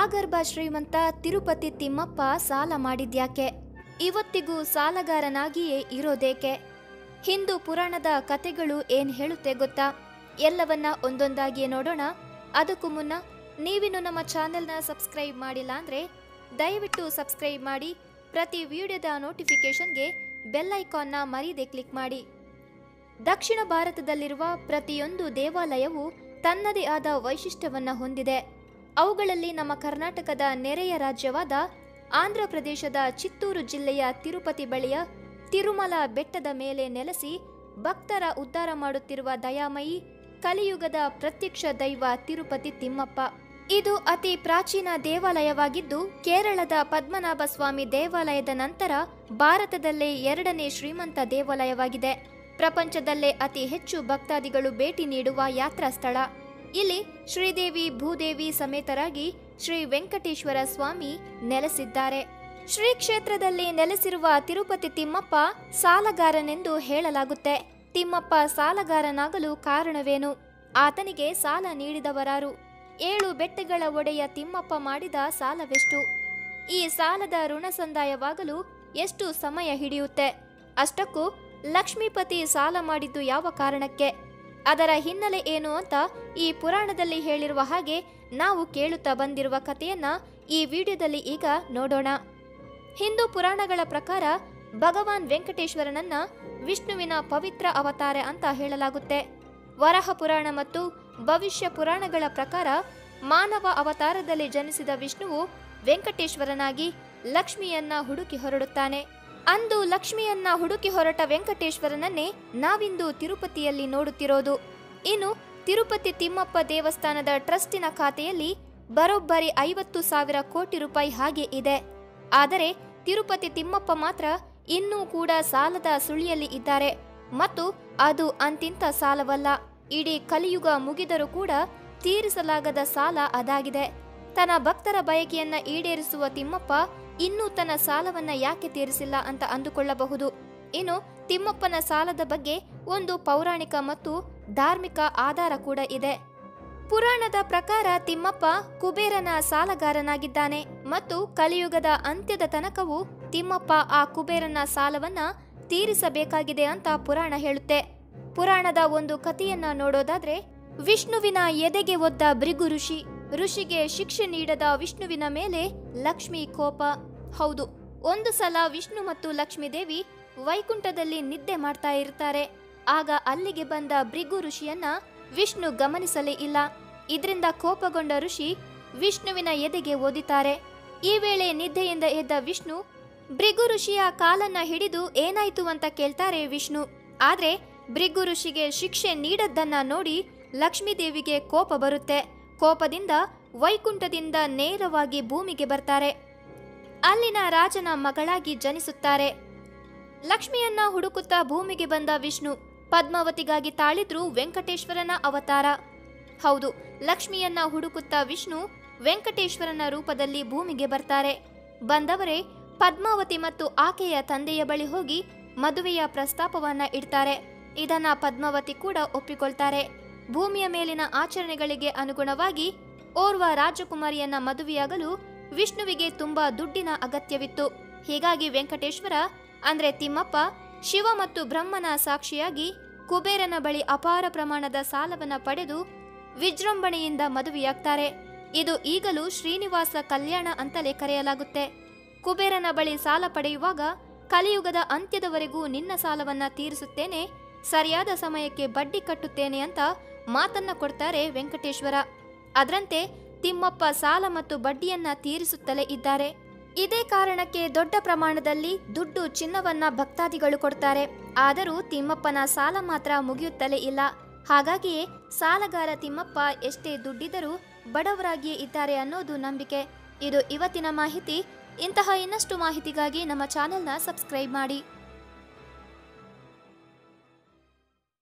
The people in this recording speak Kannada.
ಆಗರ್ಭ ಶ್ರೀಮಂತ ತಿರುಪತಿ ತಿಮ್ಮಪ್ಪ ಸಾಲ ಮಾಡಿದ್ಯಾಕೆ ಇವತ್ತಿಗೂ ಸಾಲಗಾರನಾಗಿಯೇ ಇರೋದೇಕೆ ಹಿಂದೂ ಪುರಾಣದ ಕತೆಗಳು ಏನ್ ಹೇಳುತ್ತೆ ಗೊತ್ತಾ ಎಲ್ಲವನ್ನ ಒಂದೊಂದಾಗಿ ನೋಡೋಣ ಅದಕ್ಕೂ ಮುನ್ನ ನೀವಿನ್ನು ನಮ್ಮ ಚಾನೆಲ್ನ ಸಬ್ಸ್ಕ್ರೈಬ್ ಮಾಡಿಲ್ಲ ಅಂದ್ರೆ ದಯವಿಟ್ಟು ಸಬ್ಸ್ಕ್ರೈಬ್ ಮಾಡಿ ಪ್ರತಿ ವಿಡಿಯೋದ ನೋಟಿಫಿಕೇಶನ್ಗೆ ಬೆಲ್ ಐಕಾನ್ನ ಮರೀದೆ ಕ್ಲಿಕ್ ಮಾಡಿ ದಕ್ಷಿಣ ಭಾರತದಲ್ಲಿರುವ ಪ್ರತಿಯೊಂದು ದೇವಾಲಯವು ತನ್ನದೇ ಆದ ವೈಶಿಷ್ಟ್ಯವನ್ನ ಹೊಂದಿದೆ ಅವುಗಳಲ್ಲಿ ನಮ್ಮ ಕರ್ನಾಟಕದ ನೆರೆಯ ರಾಜ್ಯವಾದ ಆಂಧ್ರ ಪ್ರದೇಶದ ಚಿತ್ತೂರು ಜಿಲ್ಲೆಯ ತಿರುಪತಿ ಬಳಿಯ ತಿರುಮಲ ಬೆಟ್ಟದ ಮೇಲೆ ನೆಲೆಸಿ ಭಕ್ತರ ಉದ್ಧಾರ ಮಾಡುತ್ತಿರುವ ದಯಾಮಯಿ ಕಲಿಯುಗದ ಪ್ರತ್ಯಕ್ಷ ದೈವ ತಿರುಪತಿ ತಿಮ್ಮಪ್ಪ ಇದು ಅತಿ ಪ್ರಾಚೀನ ದೇವಾಲಯವಾಗಿದ್ದು ಕೇರಳದ ಪದ್ಮನಾಭ ಸ್ವಾಮಿ ದೇವಾಲಯದ ನಂತರ ಭಾರತದಲ್ಲೇ ಎರಡನೇ ಶ್ರೀಮಂತ ದೇವಾಲಯವಾಗಿದೆ ಪ್ರಪಂಚದಲ್ಲೇ ಅತಿ ಹೆಚ್ಚು ಭಕ್ತಾದಿಗಳು ಭೇಟಿ ನೀಡುವ ಯಾತ್ರಾ ಸ್ಥಳ ಇಲ್ಲಿ ಶ್ರೀದೇವಿ ಭೂದೇವಿ ಸಮೇತರಾಗಿ ಶ್ರೀ ವೆಂಕಟೇಶ್ವರ ಸ್ವಾಮಿ ನೆಲೆಸಿದ್ದಾರೆ ಶ್ರೀ ಕ್ಷೇತ್ರದಲ್ಲಿ ನೆಲೆಸಿರುವ ತಿರುಪತಿ ತಿಮ್ಮಪ್ಪ ಸಾಲಗಾರನೆಂದು ಹೇಳಲಾಗುತ್ತೆ ತಿಮ್ಮಪ್ಪ ಸಾಲಗಾರನಾಗಲು ಕಾರಣವೇನು ಆತನಿಗೆ ಸಾಲ ನೀಡಿದವರಾರು ಏಳು ಬೆಟ್ಟಗಳ ಒಡೆಯ ತಿಮ್ಮಪ್ಪ ಮಾಡಿದ ಸಾಲವೆಷ್ಟು ಈ ಸಾಲದ ಋಣ ಸಂದಾಯವಾಗಲು ಎಷ್ಟು ಸಮಯ ಹಿಡಿಯುತ್ತೆ ಅಷ್ಟಕ್ಕೂ ಲಕ್ಷ್ಮೀಪತಿ ಸಾಲ ಮಾಡಿದ್ದು ಯಾವ ಕಾರಣಕ್ಕೆ ಅದರ ಹಿನ್ನೆಲೆ ಏನು ಅಂತ ಈ ಪುರಾಣದಲ್ಲಿ ಹೇಳಿರುವ ಹಾಗೆ ನಾವು ಕೇಳುತ್ತಾ ಬಂದಿರುವ ಕಥೆಯನ್ನ ಈ ವಿಡಿಯೋದಲ್ಲಿ ಈಗ ನೋಡೋಣ ಹಿಂದೂ ಪುರಾಣಗಳ ಪ್ರಕಾರ ಭಗವಾನ್ ವೆಂಕಟೇಶ್ವರನನ್ನ ವಿಷ್ಣುವಿನ ಪವಿತ್ರ ಅವತಾರ ಅಂತ ಹೇಳಲಾಗುತ್ತೆ ವರಹ ಪುರಾಣ ಮತ್ತು ಭವಿಷ್ಯ ಪುರಾಣಗಳ ಪ್ರಕಾರ ಮಾನವ ಅವತಾರದಲ್ಲಿ ಜನಿಸಿದ ವಿಷ್ಣುವು ವೆಂಕಟೇಶ್ವರನಾಗಿ ಲಕ್ಷ್ಮಿಯನ್ನ ಹುಡುಕಿ ಹೊರಡುತ್ತಾನೆ ಅಂದು ಲಕ್ಷ್ಮಿಯನ್ನ ಹುಡುಕಿ ಹೊರಟ ವೆಂಕಟೇಶ್ವರನನ್ನೇ ನಾವಿಂದು ತಿರುಪತಿಯಲ್ಲಿ ನೋಡುತ್ತಿರೋದು ಇನ್ನು ತಿರುಪತಿ ತಿಮ್ಮಪ್ಪ ದೇವಸ್ಥಾನದ ಟ್ರಸ್ಟಿನ ಖಾತೆಯಲ್ಲಿ ಬರೋಬ್ಬರಿ ಐವತ್ತು ಸಾವಿರ ಕೋಟಿ ರೂಪಾಯಿ ಹಾಗೆ ಇದೆ ಆದರೆ ತಿರುಪತಿ ತಿಮ್ಮಪ್ಪ ಮಾತ್ರ ಇನ್ನೂ ಕೂಡ ಸಾಲದ ಸುಳಿಯಲ್ಲಿ ಇದ್ದಾರೆ ಮತ್ತು ಅದು ಅಂತಿಂತ ಸಾಲವಲ್ಲ ಇಡೀ ಕಲಿಯುಗ ಮುಗಿದರೂ ಕೂಡ ತೀರಿಸಲಾಗದ ಸಾಲ ಅದಾಗಿದೆ ತನ್ನ ಭಕ್ತರ ಬಯಕೆಯನ್ನ ಈಡೇರಿಸುವ ತಿಮ್ಮಪ್ಪ ಇನ್ನೂ ತನ್ನ ಸಾಲವನ್ನ ಯಾಕೆ ತೀರಿಸಿಲ್ಲ ಅಂತ ಅಂದುಕೊಳ್ಳಬಹುದು ಇನ್ನು ತಿಮ್ಮಪ್ಪನ ಸಾಲದ ಬಗ್ಗೆ ಒಂದು ಪೌರಾಣಿಕ ಮತ್ತು ಧಾರ್ಮಿಕ ಆಧಾರ ಕೂಡ ಇದೆ ಪುರಾಣದ ಪ್ರಕಾರ ತಿಮ್ಮಪ್ಪ ಕುಬೇರನ ಸಾಲಗಾರನಾಗಿದ್ದಾನೆ ಮತ್ತು ಕಲಿಯುಗದ ಅಂತ್ಯದ ತನಕವೂ ತಿಮ್ಮಪ್ಪ ಆ ಕುಬೇರನ ಸಾಲವನ್ನ ತೀರಿಸಬೇಕಾಗಿದೆ ಅಂತ ಪುರಾಣ ಹೇಳುತ್ತೆ ಪುರಾಣದ ಒಂದು ಕಥೆಯನ್ನ ನೋಡೋದಾದ್ರೆ ವಿಷ್ಣುವಿನ ಎದೆಗೆ ಒದ್ದ ಭೃಗು ಋಷಿ ಋಷಿಗೆ ಶಿಕ್ಷೆ ನೀಡದ ವಿಷ್ಣುವಿನ ಮೇಲೆ ಲಕ್ಷ್ಮಿ ಕೋಪ ಹೌದು ಒಂದು ಸಲ ವಿಷ್ಣು ಮತ್ತು ಲಕ್ಷ್ಮೀದೇವಿ ವೈಕುಂಠದಲ್ಲಿ ನಿದ್ದೆ ಮಾಡ್ತಾ ಇರ್ತಾರೆ ಆಗ ಅಲ್ಲಿಗೆ ಬಂದ ಭೃಗು ಋಷಿಯನ್ನ ವಿಷ್ಣು ಗಮನಿಸಲೇ ಇಲ್ಲ ಇದರಿಂದ ಕೋಪಗೊಂಡ ಋಷಿ ವಿಷ್ಣುವಿನ ಎದೆಗೆ ಓದಿತಾರೆ ಈ ವೇಳೆ ನಿದ್ದೆಯಿಂದ ಎದ್ದ ವಿಷ್ಣು ಭೃಗು ಋಷಿಯ ಕಾಲನ್ನ ಹಿಡಿದು ಏನಾಯ್ತು ಅಂತ ಕೇಳ್ತಾರೆ ವಿಷ್ಣು ಆದ್ರೆ ಭೃಗು ಋಷಿಗೆ ಶಿಕ್ಷೆ ನೀಡದ್ದನ್ನ ನೋಡಿ ಲಕ್ಷ್ಮೀದೇವಿಗೆ ಕೋಪ ಬರುತ್ತೆ ಕೋಪದಿಂದ ವೈಕುಂಠದಿಂದ ನೇರವಾಗಿ ಭೂಮಿಗೆ ಬರ್ತಾರೆ ಅಲ್ಲಿನ ರಾಜನ ಮಗಳಾಗಿ ಜನಿಸುತ್ತಾರೆ ಲಕ್ಷ್ಮಿಯನ್ನ ಹುಡುಕುತ್ತಾ ಭೂಮಿಗೆ ಬಂದ ವಿಷ್ಣು ಪದ್ಮಾವತಿಗಾಗಿ ತಾಳಿದ್ರು ವೆಂಕಟೇಶ್ವರನ ಅವತಾರ ಹೌದು ಲಕ್ಷ್ಮಿಯನ್ನ ಹುಡುಕುತ್ತಾ ವಿಷ್ಣು ವೆಂಕಟೇಶ್ವರನ ರೂಪದಲ್ಲಿ ಭೂಮಿಗೆ ಬರ್ತಾರೆ ಬಂದವರೇ ಪದ್ಮಾವತಿ ಮತ್ತು ಆಕೆಯ ತಂದೆಯ ಬಳಿ ಹೋಗಿ ಮದುವೆಯ ಪ್ರಸ್ತಾಪವನ್ನ ಇಡ್ತಾರೆ ಇದನ್ನ ಪದ್ಮಾವತಿ ಕೂಡ ಒಪ್ಪಿಕೊಳ್ತಾರೆ ಭೂಮಿಯ ಮೇಲಿನ ಆಚರಣೆಗಳಿಗೆ ಅನುಗುಣವಾಗಿ ಓರ್ವ ರಾಜಕುಮಾರಿಯನ್ನ ಮದುವೆಯಾಗಲು ವಿಷ್ಣುವಿಗೆ ತುಂಬಾ ದುಡ್ಡಿನ ಅಗತ್ಯವಿತ್ತು ಹೀಗಾಗಿ ವೆಂಕಟೇಶ್ವರ ಅಂದ್ರೆ ತಿಮ್ಮಪ್ಪ ಶಿವ ಮತ್ತು ಬ್ರಹ್ಮನ ಸಾಕ್ಷಿಯಾಗಿ ಕುಬೇರನ ಬಳಿ ಅಪಾರ ಪ್ರಮಾಣದ ಸಾಲವನ್ನ ಪಡೆದು ವಿಜೃಂಭಣೆಯಿಂದ ಮದುವೆಯಾಗ್ತಾರೆ ಇದು ಈಗಲೂ ಶ್ರೀನಿವಾಸ ಕಲ್ಯಾಣ ಅಂತಲೇ ಕರೆಯಲಾಗುತ್ತೆ ಕುಬೇರನ ಬಳಿ ಸಾಲ ಪಡೆಯುವಾಗ ಕಲಿಯುಗದ ಅಂತ್ಯದವರೆಗೂ ನಿನ್ನ ಸಾಲವನ್ನ ತೀರಿಸುತ್ತೇನೆ ಸರಿಯಾದ ಸಮಯಕ್ಕೆ ಬಡ್ಡಿ ಕಟ್ಟುತ್ತೇನೆ ಅಂತ ಮಾತನ್ನ ಕೊಡ್ತಾರೆ ವೆಂಕಟೇಶ್ವರ ಅದರಂತೆ ತಿಮ್ಮಪ್ಪ ಸಾಲ ಮತ್ತು ಬಡ್ಡಿಯನ್ನ ತೀರಿಸುತ್ತಲೇ ಇದ್ದಾರೆ ಇದೇ ಕಾರಣಕ್ಕೆ ದೊಡ್ಡ ಪ್ರಮಾಣದಲ್ಲಿ ದುಡ್ಡು ಚಿನ್ನವನ್ನ ಭಕ್ತಾದಿಗಳು ಕೊಡ್ತಾರೆ ಆದರೂ ತಿಮ್ಮಪ್ಪನ ಸಾಲ ಮಾತ್ರ ಮುಗಿಯುತ್ತಲೇ ಇಲ್ಲ ಹಾಗಾಗಿಯೇ ಸಾಲಗಾರ ತಿಮ್ಮಪ್ಪ ಎಷ್ಟೇ ದುಡ್ಡಿದ್ದರೂ ಬಡವರಾಗಿಯೇ ಇದ್ದಾರೆ ಅನ್ನೋದು ನಂಬಿಕೆ ಇದು ಇವತ್ತಿನ ಮಾಹಿತಿ ಇಂತಹ ಇನ್ನಷ್ಟು ಮಾಹಿತಿಗಾಗಿ ನಮ್ಮ ಚಾನೆಲ್ನ ಸಬ್ಸ್ಕ್ರೈಬ್ ಮಾಡಿ